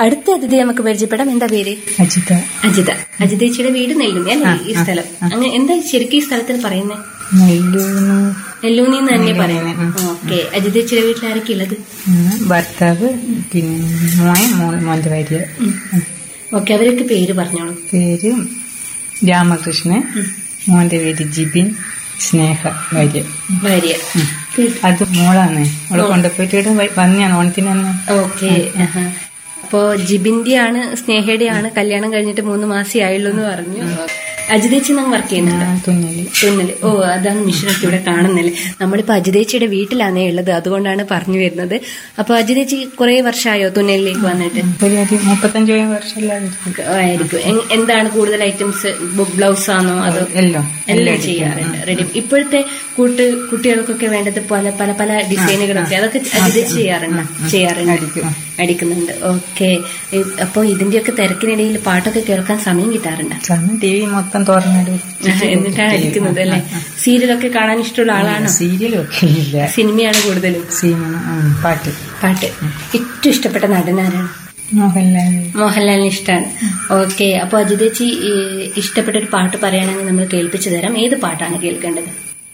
അടുത്ത അതിഥി നമുക്ക് പരിചയപ്പെടാം എന്താ പേര് അജിത അജിത അജിതേച്ചിയുടെ വീട് നെല്ലൂന്നി അല്ലേ ഈ സ്ഥലം അങ്ങനെ എന്താ ശരിക്കും ഈ സ്ഥലത്തിന് പറയുന്നത് നെല്ലൂന്ന് നെല്ലൂന്നി എന്ന് തന്നെ പറയുന്നത് ഓക്കെ അജിതേച്ചിയുടെ വീട്ടിൽ ആരൊക്കെ ഉള്ളത് ഉം, ഭർത്താവ് പിന്നെ മോൻ മോൻ മോൻ്റെ ഭാര്യ ഓക്കെ അവരൊക്കെ പേര് പറഞ്ഞോളൂ പേര് രാമകൃഷ്ണൻ മോൻ്റെ പേര് ജിബിൻ സ്നേഹ ഭാര്യ ഭാര്യ അത് മോളാണ് അവളെ കൊണ്ടുപോയിട്ട് ഇവിടെ വ- വന്നതാണ് ഓണത്തിന് വന്ന് ഓക്കെ അപ്പോ ജിബിന്റെ ആണ് സ്നേഹയുടെ ആണ് കല്യാണം കഴിഞ്ഞിട്ട് മൂന്ന് മാസേ ആയുള്ളൂ എന്ന് പറഞ്ഞു അജിതേച്ചി നമ്മൾ വർക്ക് ചെയ്യുന്നുണ്ട് തുന്നല് തുന്നല് ഓ അതാണ് മിഷനൊക്കെ ഇവിടെ കാണുന്നില്ലേ നമ്മളിപ്പോ അജിതേച്ചിയുടെ വീട്ടിലാണേ ഉള്ളത് അതുകൊണ്ടാണ് പറഞ്ഞു വരുന്നത് അപ്പൊ അജിതേച്ചി കുറെ വർഷമായോ തുന്നലിലേക്ക് വന്നിട്ട് ഒരു അതി മുപ്പത്തഞ്ച് വർഷമല്ലാതെ ആയിരിക്കും എ- എന്താണ് കൂടുതൽ ഐറ്റംസ് ബ്ലൗസ് ആണോ അതോ എല്ലാം എല്ലാം ചെയ്യാറുണ്ട് റെഡി ഇപ്പോഴത്തെ കൂട്ട് കുട്ടികൾക്കൊക്കെ വേണ്ടത് പല പല പല ഡിസൈനുകളൊക്കെ അതൊക്കെ അജിതേച്ചി ചെയ്യാറുണ്ട് ചെയ്യാറുണ്ട് അടിക്കും അടിക്കുന്നുണ്ട് ഓക്കെ അപ്പൊ ഇതിന്റെയൊക്കെ തിരക്കിനിടയിൽ പാട്ടൊക്കെ കേൾക്കാൻ സമയം കിട്ടാറുണ്ട് സമയം ടി വി മൊത്തം തുറന്നിടും എന്നിട്ടാണ് അടിക്കുന്നത് അല്ലെ സീരിയലൊക്കെ കാണാൻ ഇഷ്ടമുള്ള ആളാണോ സീരിയലൊക്കെ ഇല്ല സിനിമയാണ് കൂടുതലും സിനിമ ഉം, പാട്ട് പാട്ട് ഏറ്റവും ഇഷ്ടപ്പെട്ട നടനാരാണ് മോഹൻലാൽ മോഹൻലാലിന് ഇഷ്ടമാണ് ഓക്കെ അപ്പൊ അജിതേച്ചി ഈ ഇഷ്ടപ്പെട്ട ഒരു പാട്ട് പറയുകയാണെങ്കിൽ നമ്മൾ കേൾപ്പിച്ചു തരാം ഏത് പാട്ടാണ് കേൾക്കേണ്ടത്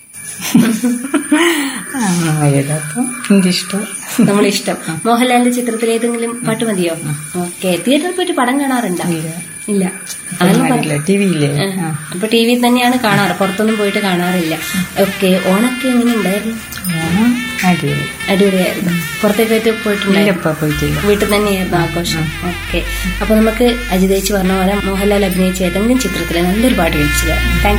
ആ, ഏതാപ്പം എനിക്ക് ഇഷ്ടം നമ്മൾ ഇഷ്ടം മോഹൻലാലിന്റെ ചിത്രത്തിൽ ഏതെങ്കിലും പാട്ട് മതിയോ ഓക്കെ തിയേറ്ററിൽ പോയിട്ട് പടം കാണാറുണ്ടോ ഇല്ല ഇല്ല അതൊന്നും പറ- അറിയില്ല ടി വിയില്ലേ ആ, അപ്പൊ ടി വിയിൽ തന്നെയാണ് കാണാറ് പുറത്തൊന്നും പോയിട്ട് കാണാറില്ല ഓക്കെ ഓണൊക്കെ എങ്ങനെ ഉണ്ടായിരുന്നു ഓണം അടിപൊളി അടിപൊളിയായിരുന്നു പുറത്തേക്കായിട്ട് പോയിട്ടുണ്ടായിരുന്നു ഇല്ലപ്പ പോയിട്ടില്ല വീട്ടിൽ തന്നെയായിരുന്നു ആഘോഷം ഓക്കെ അപ്പൊ നമുക്ക് അജിതേച്ചി പറഞ്ഞ പോലെ മോഹൻലാൽ അഭിനയിച്ച ഏതെങ്കിലും ചിത്രത്തിലെ നല്ലൊരു പാട്ട് കഴിച്ചു താങ്ക്